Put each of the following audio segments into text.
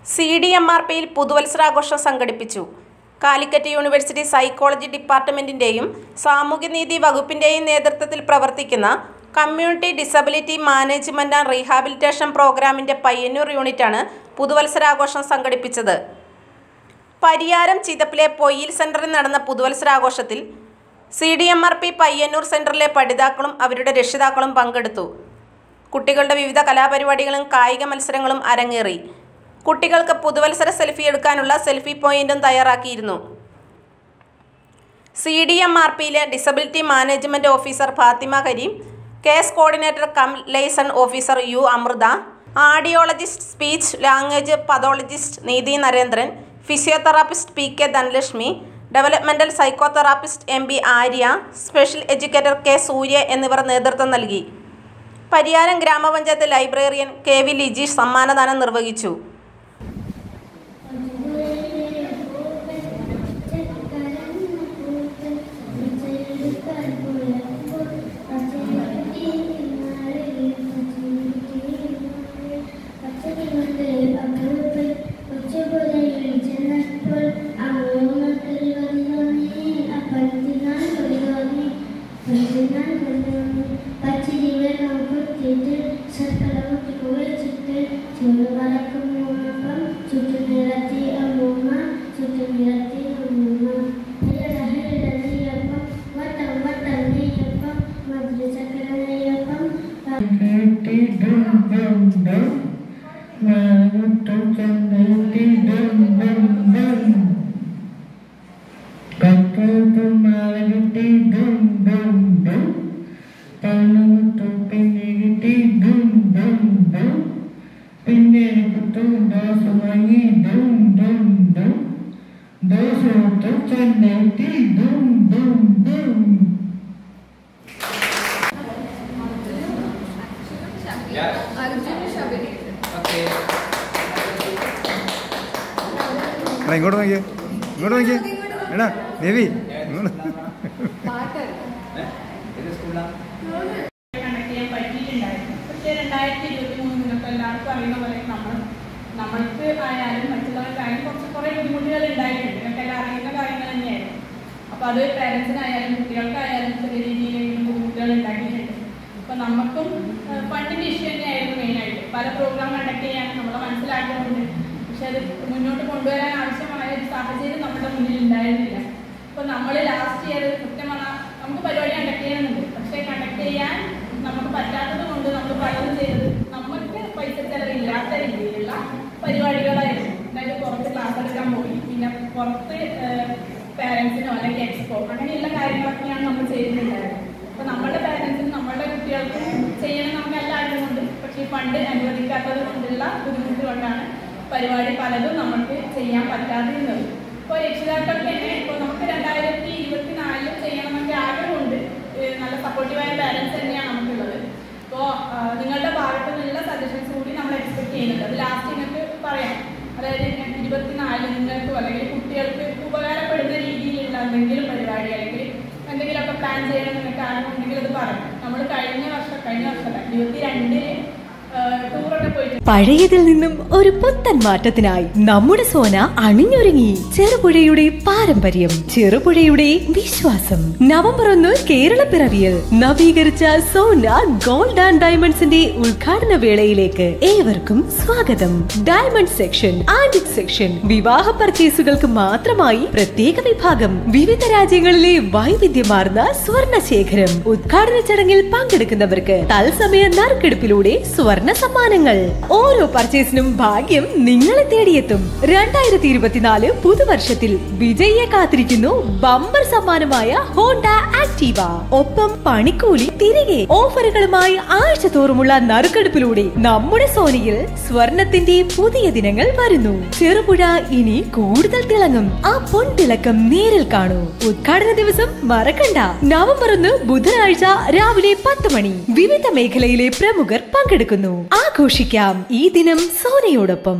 C D M R പിയിൽ പുതുവത്സരാഘോഷം സംഘടിപ്പിച്ചു Calicut university psychology ഡിപ്പാർട്ട്മെന്റിന്റെയും സാമൂഹ്യനീതി വകുപ്പിന്റെയും നേതൃത്വത്തിൽ പ്രവർത്തിക്കുന്ന community disability management and rehabilitation പ്രോഗ്രാമിന്റെ പയ്യന്നൂർ യൂണിറ്റാണ് പുതുവത്സരാഘോഷം സംഘടിപ്പിച്ചത് പരിയാരം ചിതപ്പിലെ പൊയ്യിൽ സെന്ററിൽ നടന്ന പുതുവത്സരാഘോഷത്തിൽ C D M R P Payyanur സെന്ററിലെ പഠിതാക്കളും അവരുടെ രക്ഷിതാക്കളും പങ്കെടുത്തു കുട്ടികളുടെ വിവിധ കലാപരിപാടികളും കായിക മത്സരങ്ങളും അരങ്ങേറി കുട്ടികൾക്ക് പുതുവത്സര സെൽഫി എടുക്കാനുള്ള സെൽഫി പോയിന്റും തയ്യാറാക്കിയിരുന്നു സി ഡി എം ആർ പിയിലെ disability management officer Fathima Kareem case coordinator cum liaison officer U Amritha audiologist speech language pathologist Neethi Narendran physiotherapist P K Dhanalakshmi developmental psychotherapist M B Arya special educator K Surya എന്നിവർ നേതൃത്വം നൽകി പരിയാരം ഗ്രാമപഞ്ചായത്ത് ലൈബ്രറിയൻ കെ വി ലിജീഷ് സമ്മാനദാനം നിർവഹിച്ചു ചുറ്റുനിരത്തി അമ്മൂമ്മ ചുറ്റുനിരത്തി അമ്മൂമ്മ ഹരിട ഹരിട നെയ്യപ്പം വട്ടം വട്ടം നെയ്യപ്പം മധുരചക്കര നെയ്യപ്പം Kati dum dum dum, Naruto kati dum dum dum. Kata tumariti dum dum dum, Panuto pinigiti dum dum dum, Pinikutu dasumangi dum dum dum, Dasuto kanati dum dum dum. എടാ ഇങ്ങോട്ട് നോക്കിയേ ഇങ്ങോട്ട് നോക്കിയേ എടാ ദേവി ഇങ്ങോട്ട് കണക്ട് ചെയ്യാൻ പറ്റിയിട്ടുണ്ടായിരുന്നു പക്ഷേ രണ്ടായിരത്തി ഇരുപത്തി മൂന്ന് നിങ്ങൾക്ക് എല്ലാവർക്കും അറിയുന്ന പോലെ നമ്മൾ നമ്മൾക്ക് ആയാലും മറ്റുള്ളവർക്കായാലും കുറച്ച് കുറേ ബുദ്ധിമുട്ടുകൾ ഉണ്ടായിട്ടുണ്ട് നിങ്ങൾക്ക് എല്ലാം അറിയുന്ന കാര്യങ്ങൾ തന്നെയായിരുന്നു അപ്പോൾ അത് പേരൻസിനായാലും കുട്ടികൾക്കായാലും ചെറിയ രീതിയിലെങ്കിലും ബുദ്ധിമുട്ടുകൾ ഉണ്ടാക്കിയിട്ടുണ്ട് അപ്പോൾ നമുക്കും ഫണ്ടിൻ്റെ ഇഷ്യൂ തന്നെയായിരുന്നു മെയിനായിട്ട് പല പ്രോഗ്രാം കണ്ടക്ട് ചെയ്യാൻ നമ്മളെ മനസ്സിലാക്കുന്നുണ്ട് പക്ഷെ അത് മുന്നോട്ട് കൊണ്ടുവരാൻ ആവശ്യമായ ഒരു സാഹചര്യം നമ്മുടെ മുന്നിൽ ഉണ്ടായിരുന്നില്ല അപ്പോൾ നമ്മൾ ലാസ്റ്റ് ഇയർ കൃത്യം പറഞ്ഞാൽ നമുക്ക് പരിപാടി കണ്ടക്ട് ചെയ്യണമെന്നുണ്ട് പക്ഷേ കണ്ടക്ട് ചെയ്യാൻ നമുക്ക് പറ്റാത്തത് കൊണ്ട് നമ്മൾ പലതും ചെയ്തത് നമുക്ക് പൈസ ചെലവില്ലാത്ത രീതിയിലുള്ള പരിപാടികളായിരുന്നു അതായത് പുറത്ത് ക്ലാസ് എടുക്കാൻ പോയി പിന്നെ പുറത്ത് പാരൻസിനോ അല്ലെങ്കിൽ എക്സ്പോ അങ്ങനെയുള്ള കാര്യങ്ങളൊക്കെയാണ് നമ്മൾ ചെയ്തിട്ടുണ്ടായിരുന്നത് അപ്പോൾ നമ്മുടെ പാരൻസിനും നമ്മുടെ കുട്ടികൾക്കും ചെയ്യണം നമുക്ക് എല്ലാവരും കൊണ്ട് പക്ഷേ ഈ ഫണ്ട് അനുവദിക്കാത്തത് കൊണ്ടുള്ള ബുദ്ധിമുട്ട് കൊണ്ടാണ് പരിപാടി പലതും നമുക്ക് ചെയ്യാൻ പറ്റാതിരുന്നത് ഇപ്പോൾ രക്ഷിതാക്കൾക്ക് തന്നെ ഇപ്പോൾ നമുക്ക് രണ്ടായിരത്തി ഇരുപത്തി നാലിലും ചെയ്യണമെന്നൊക്കെ ആഗ്രഹമുണ്ട് ഏഹ് നല്ല സപ്പോർട്ടീവായ പാരൻസ് തന്നെയാണ് നമുക്കുള്ളത് അപ്പോൾ നിങ്ങളുടെ ഭാഗത്തു നിന്നുള്ള സജഷൻസ് കൂടി നമ്മൾ എക്സ്പെക്ട് ചെയ്യുന്നുണ്ട് അത് ലാസ്റ്റ് നിങ്ങൾക്ക് പറയാം അതായത് ഇരുപത്തിനാല് നിങ്ങൾക്കോ അല്ലെങ്കിൽ കുട്ടികൾക്ക് ഉപകാരപ്പെടുന്ന രീതിയിലുള്ള എന്തെങ്കിലും പരിപാടി അല്ലെങ്കിൽ എന്തെങ്കിലുമൊക്കെ പ്ലാൻ ചെയ്യണം നിങ്ങൾക്ക് ആഗ്രഹമുണ്ടെങ്കിൽ അത് പറയാം നമ്മൾ കഴിഞ്ഞ വർഷം കഴിഞ്ഞ വർഷമല്ല ഇരുപത്തി രണ്ടില് ടൂറൊക്കെ പോയിട്ട് പഴയതിൽ നിന്നും ഒരു പുത്തൻ മാറ്റത്തിനായി നമ്മുടെ സോന അണിഞ്ഞൊരുങ്ങി ചെറുപുഴയുടെ പാരമ്പര്യം ചെറുപുഴയുടെ വിശ്വാസം നവംബർ ഒന്ന് കേരളപ്പിറവിയിൽ നവീകരിച്ച സോന ഗോൾഡ് ആൻഡ് ഡയമണ്ട്സിന്റെ ഉദ്ഘാടന വേളയിലേക്ക് ഏവർക്കും സ്വാഗതം ഡയമണ്ട് സെക്ഷൻ ആന്റിക് സെക്ഷൻ വിവാഹ പർച്ചേസുകൾക്ക് മാത്രമായി പ്രത്യേക വിഭാഗം വിവിധ രാജ്യങ്ങളിലെ വൈവിധ്യമാർന്ന സ്വർണ്ണ ശേഖരം ഉദ്ഘാടന ചടങ്ങിൽ പങ്കെടുക്കുന്നവർക്ക് തത്സമയ നറുക്കെടുപ്പിലൂടെ സ്വർണ്ണ സമ്മാനങ്ങൾ ഓരോ പർച്ചേസിനും ഭാഗ്യം നിങ്ങളെ തേടിയെത്തും രണ്ടായിരത്തി ഇരുപത്തിനാല് പുതുവർഷത്തിൽ വിജയിയെ കാത്തിരിക്കുന്നു ബമ്പർ സമ്മാനമായ ഹോണ്ട ആക്റ്റീവ ഒപ്പം പണിക്കൂലി തിരികെ ഓഫറുകളുമായി ആഴ്ച തോറുമുള്ള നറുക്കെടുപ്പിലൂടെ നമ്മുടെ സോനിയിൽ സ്വർണത്തിന്റെ പുതിയ ദിനങ്ങൾ വരുന്നു ചെറുപുഴ ഇനി കൂടുതൽ തിളങ്ങും ആ പൊൻതിളക്കം നേരിൽ കാണൂ ഉദ്ഘാടന ദിവസം മറക്കണ്ട നവംബർ ഒന്ന് ബുധനാഴ്ച രാവിലെ പത്ത് മണി വിവിധ മേഖലയിലെ പ്രമുഖർ പങ്കെടുക്കുന്നു ആഘോഷിക്കാം ഈ ദിനം സോനയോടൊപ്പം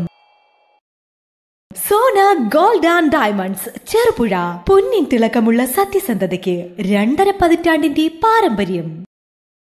Sona gold and diamonds Cherupuzha പൊന്നിൻ തിളക്കമുള്ള സത്യസന്ധതയ്ക്ക് രണ്ടര പതിറ്റാണ്ടിന്റെ പാരമ്പര്യം